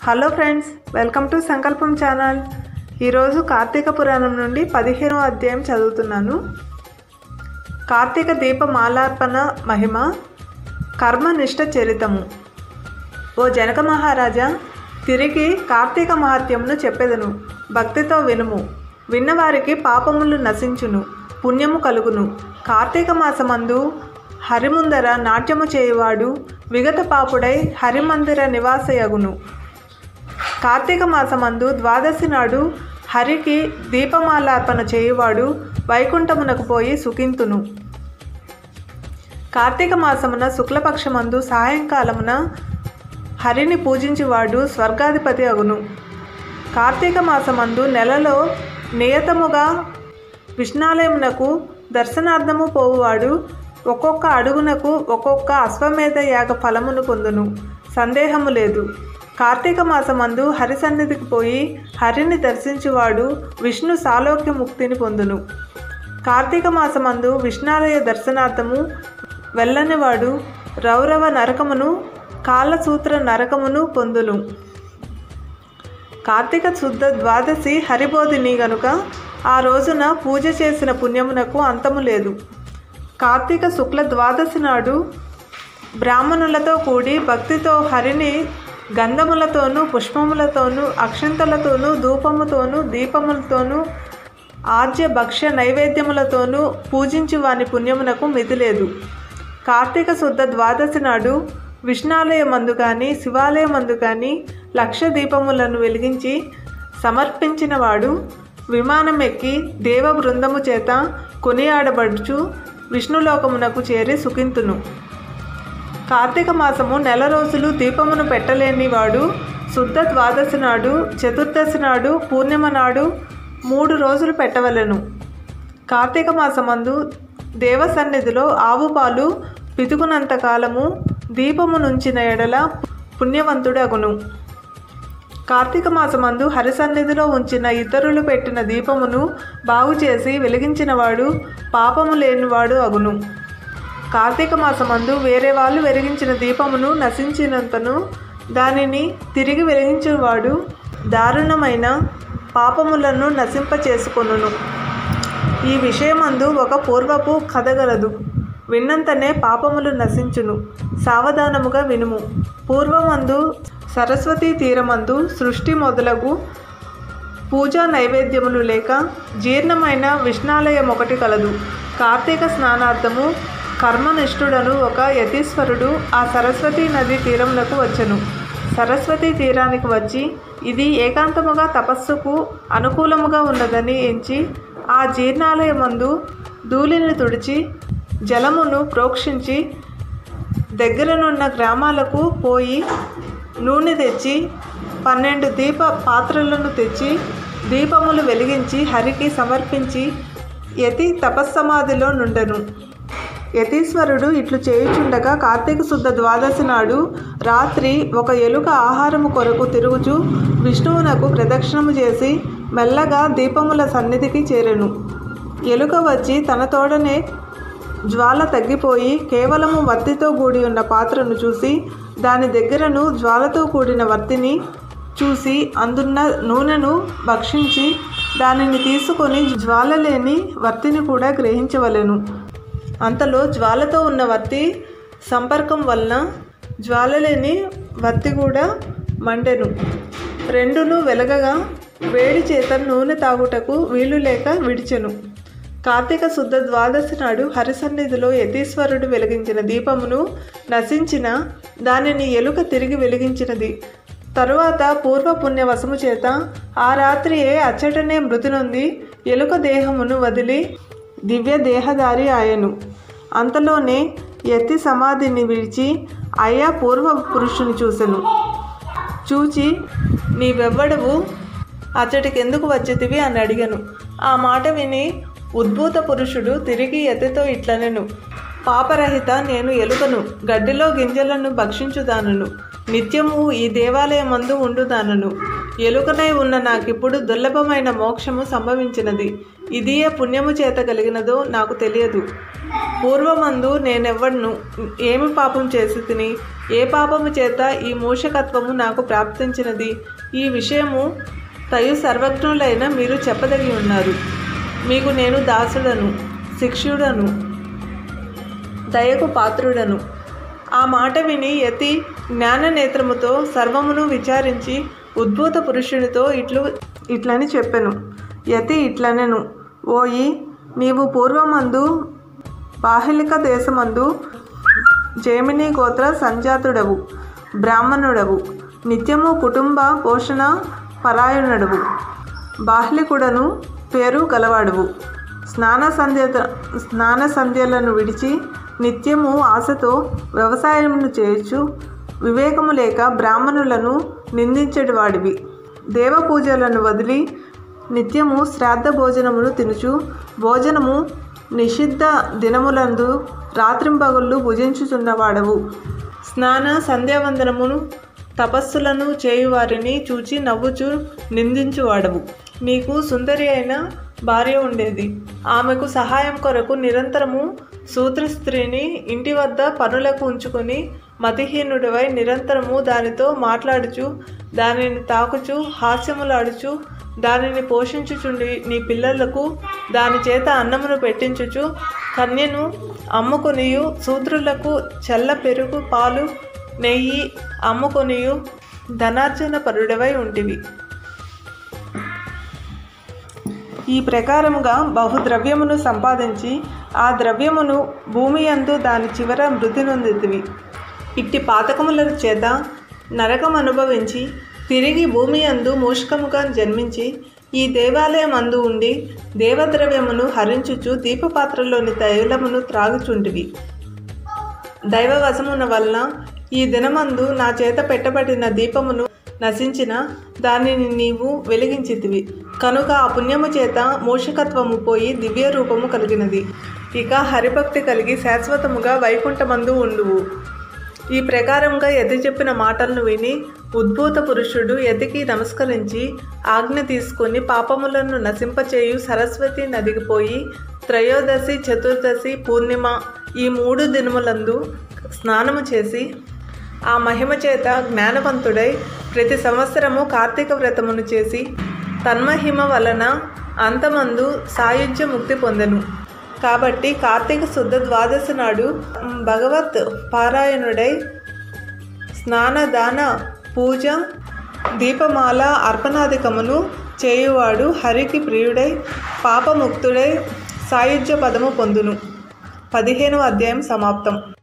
hello friends welcome to Sankalpam channel ఈరోజు కార్తీక పురాణం నుండి పదిహేనో అధ్యాయం చదువుతున్నాను కార్తీక దీప మాలార్పణ మహిమ కర్మనిష్ట చరితము ఓ జనక మహారాజా తిరిగి కార్తీక మహత్యమును చెప్పెదను భక్తితో వినుము విన్నవారికి పాపములు నశించును పుణ్యము కలుగును కార్తీక మాసమందు హరిముందర నాట్యము చేయువాడు విగత పాపుడై హరిమందిర నివాసయగును కార్తీక మాసమందు ద్వాదశి నాడు హరికి దీపమాలార్పణ చేయువాడు వైకుంఠమునకు పోయి సుఖింతును కార్తీక మాసమున శుక్లపక్షమందు సాయంకాలమున హరిని పూజించువాడు స్వర్గాధిపతి అగును కార్తీక మాసమందు నెలలో నియతముగా విష్ణాలయమునకు దర్శనార్థము పోవువాడు ఒక్కొక్క అడుగునకు ఒక్కొక్క అశ్వమేధ యాగ ఫలమును పొందును సందేహము లేదు కార్తీక మాసమందు హరి సన్నిధికి పోయి హరిని దర్శించువాడు విష్ణు సాలోక్య ముక్తిని పొందును కార్తీక మాసమందు విష్ణాలయ దర్శనార్థము వెళ్ళనివాడు రౌరవ నరకమును కాళ్ళసూత్ర నరకమును పొందును కార్తీక శుద్ధ ద్వాదశి హరిబోధిని గనుక ఆ రోజున పూజ చేసిన పుణ్యమునకు అంతము లేదు కార్తీక శుక్ల ద్వాదశి నాడు బ్రాహ్మణులతో కూడి భక్తితో హరిని గంధములతోనూ పుష్పములతోనూ అక్షంతలతోనూ ధూపముతోనూ దీపములతోనూ ఆద్య భక్ష్య నైవేద్యములతోనూ పూజించు వాని పుణ్యమునకు మితి లేదు కార్తీక శుద్ధ ద్వాదశి నాడు విష్ణాలయమందు కానీ శివాలయమందు కానీ లక్ష దీపములను వెలిగించి సమర్పించినవాడు విమానం ఎక్కి దేవ బృందము చేత కొనియాడబడుచు విష్ణులోకమునకు చేరి సుఖింతును కార్తీక మాసము నెల రోజులు దీపమును పెట్టలేని వాడు శుద్ధ ద్వాదశి నాడు చతుర్దశి నాడు పూర్ణిమ నాడు మూడు రోజులు పెట్టవలెను కార్తీక మాసమందు దేవ సన్నిధిలో ఆవు పాలు పితుకునంత కాలము దీపము నుంచిన ఎడల పుణ్యవంతుడు అగును కార్తీక మాసమందు హరి సన్నిధిలో ఉంచిన ఇతరులు పెట్టిన దీపమును బాగు చేసి వెలిగించినవాడు పాపము లేనివాడు అగును కార్తీక మాసమందు వేరే వాళ్ళు వెలిగించిన దీపమును నశించినంతను దానిని తిరిగి వెలిగించేవాడు దారుణమైన పాపములను నశింపచేసుకొనును ఈ విషయమందు ఒక పూర్వపు కథ గలదు విన్నంతనే పాపములు నశించును సావధానముగా వినుము పూర్వమందు సరస్వతీ తీరమందు సృష్టి మొదలగు పూజా నైవేద్యములు లేక జీర్ణమైన విష్ణాలయం ఒకటి కలదు కార్తీక స్నానార్థము కర్మనిష్ఠుడను ఒక యతీశ్వరుడు ఆ సరస్వతీ నది తీరమునకు వచ్చెను సరస్వతీ తీరానికి వచ్చి ఇది ఏకాంతముగా తపస్సుకు అనుకూలముగా ఉన్నదని ఎంచి ఆ జీర్ణాలయమందు ధూళిని తుడిచి జలమును ప్రోక్షించి దగ్గరనున్న గ్రామాలకు పోయి నూనె తెచ్చి పన్నెండు దీప పాత్రలను తెచ్చి దీపములు వెలిగించి హరికి సమర్పించి యతి తపస్సమాధిలో నుండెను యతీశ్వరుడు ఇట్లు చేయుచుండగా కార్తీక శుద్ధ ద్వాదశి నాడు రాత్రి ఒక ఎలుక ఆహారము కొరకు తిరుగుచు విష్ణువునకు ప్రదక్షిణము చేసి మెల్లగా దీపముల సన్నిధికి చేరెను ఎలుక వచ్చి తన తోడనే జ్వాల తగ్గిపోయి కేవలము వత్తితో కూడి ఉన్న పాత్రను చూసి దాని దగ్గరను జ్వాలతో కూడిన వత్తిని చూసి అందున్న నూనెను భక్షించి దానిని తీసుకొని జ్వాల లేని వర్తిని కూడా గ్రహించవలెను అంతలో జ్వాలతో ఉన్న వత్తి సంపర్కం వలన జ్వాల లేని వత్తి కూడా మండెను రెండును వెలగగా వేడి చేత నూనె తాగుటకు వీలు లేక విడిచెను కార్తీక శుద్ధ ద్వాదశి నాడు హరిసన్నిధిలో యతీశ్వరుడు వెలిగించిన దీపమును నశించిన దానిని ఎలుక తిరిగి వెలిగించినది తరువాత పూర్వపుణ్య వశము చేత ఆ రాత్రియే అచ్చటనే మృతి నొంది ఎలుక దేహమును వదిలి దివ్య దేహదారి ఆయను అంతలోనే యతి సమాధిని విడిచి అయ్యా పూర్వ పురుషుని చూసెను చూచి నీవెవ్వడవు అచ్చటికి ఎందుకు వచ్చేతివి అని అడిగాను ఆ మాట విని ఉద్భూత పురుషుడు తిరిగి ఎత్తితో ఇట్లనెను పాపరహిత నేను ఎలుకను గడ్డిలో గింజలను భక్షించుదానను నిత్యము ఈ దేవాలయమందు ఉండుదానను ఎలుకనై ఉన్న నాకిప్పుడు దుర్లభమైన మోక్షము సంభవించినది ఇదియే పుణ్యము చేత కలిగినదో నాకు తెలియదు పూర్వమందు నేనెవ్వడును ఏమి పాపం చేసి తిని ఏ పాపము చేత ఈ మూషకత్వము నాకు ప్రాప్తించినది ఈ విషయము తయు సర్వజ్ఞులైన మీరు చెప్పదగి ఉన్నారు మీకు నేను దాసుడను శిష్యుడను దయకు పాత్రుడను ఆ మాట విని యతి జ్ఞాననేత్రముతో సర్వమును విచారించి ఉద్భూత పురుషునితో ఇట్లు ఇట్లని చెప్పెను యతి ఇట్లనెను ఓయి నీవు పూర్వమందు బాహ్లిక దేశమందు జేమిని గోత్ర సంజాతుడవు బ్రాహ్మణుడవు నిత్యము కుటుంబ పోషణ పరాయణుడవు బాహ్లికుడను పేరు గలవాడువు స్నాన సంధ్య స్నాన సంధ్యలను విడిచి నిత్యము ఆశతో వ్యవసాయమును చేయొచ్చు వివేకము లేక బ్రాహ్మణులను నిందించడి వాడివి దేవ పూజలను వదిలి నిత్యము శ్రాద్ధ భోజనమును తినుచు భోజనము నిషిద్ధ దినములందు రాత్రింపగళ్ళు భుజించుచున్నవాడవు స్నాన సంధ్యావందనమును తపస్సులను చేయువారిని చూచి నవ్వుచు నిందించువాడవు నీకు సుందరి అయిన భార్య ఉండేది ఆమెకు సహాయం కొరకు నిరంతరము సూత్ర స్త్రీని ఇంటి వద్ద పనులకు ఉంచుకొని మతిహీనుడివై నిరంతరము దానితో మాట్లాడుచు దానిని తాకుచు హాస్యములాడుచు దానిని పోషించుచుండి నీ పిల్లలకు దాని చేత అన్నమును పెట్టించుచు కన్యను అమ్ముకొనియు సూత్రులకు చల్ల పెరుగు పాలు నెయ్యి అమ్ముకొనియు ధనార్జన పరుడవై ఉంటివి ఈ ప్రకారముగా బహుద్రవ్యమును సంపాదించి ఆ ద్రవ్యమును భూమి యందు దాని చివర మృతి నొందితివి ఇట్టి పాతకముల చేత నరకం అనుభవించి తిరిగి భూమి యందు మూషకముగా జన్మించి ఈ దేవాలయం అందు ఉండి దేవద్రవ్యమును హరించుచు దీపపాత్రలోని తైలమును త్రాగుచుంటివి దైవవశమున వలన ఈ దినమందు నా చేత పెట్టబడిన దీపమును నశించిన దానిని నీవు వెలిగించితివి కనుక ఆ పుణ్యము చేత మూషకత్వము పోయి దివ్య రూపము కలిగినది ఇక హరిభక్తి కలిగి శాశ్వతముగా వైకుంఠమందు ఉండువు ఈ ప్రకారంగా యతి చెప్పిన మాటలను విని ఉద్భూత పురుషుడు యతికి నమస్కరించి ఆజ్ఞ తీసుకొని పాపములను నశింపచేయు సరస్వతి నదికి పోయి త్రయోదశి చతుర్దశి పూర్ణిమ ఈ మూడు దినములందు స్నానము చేసి ఆ మహిమ చేత జ్ఞానవంతుడై ప్రతి సంవత్సరము కార్తీక వ్రతమును చేసి తన్మహిమ వలన అంతమందు సాయుధ్య ముక్తి పొందెను కాబట్టి కార్తీక శుద్ధ ద్వాదశి నాడు భగవత్ పారాయణుడై స్నానదాన పూజ దీపమాల అర్పణాధికమును చేయువాడు హరికి ప్రియుడై పాపముక్తుడై సాయుధ్య పదము పొందును పదిహేనవ అధ్యాయం సమాప్తం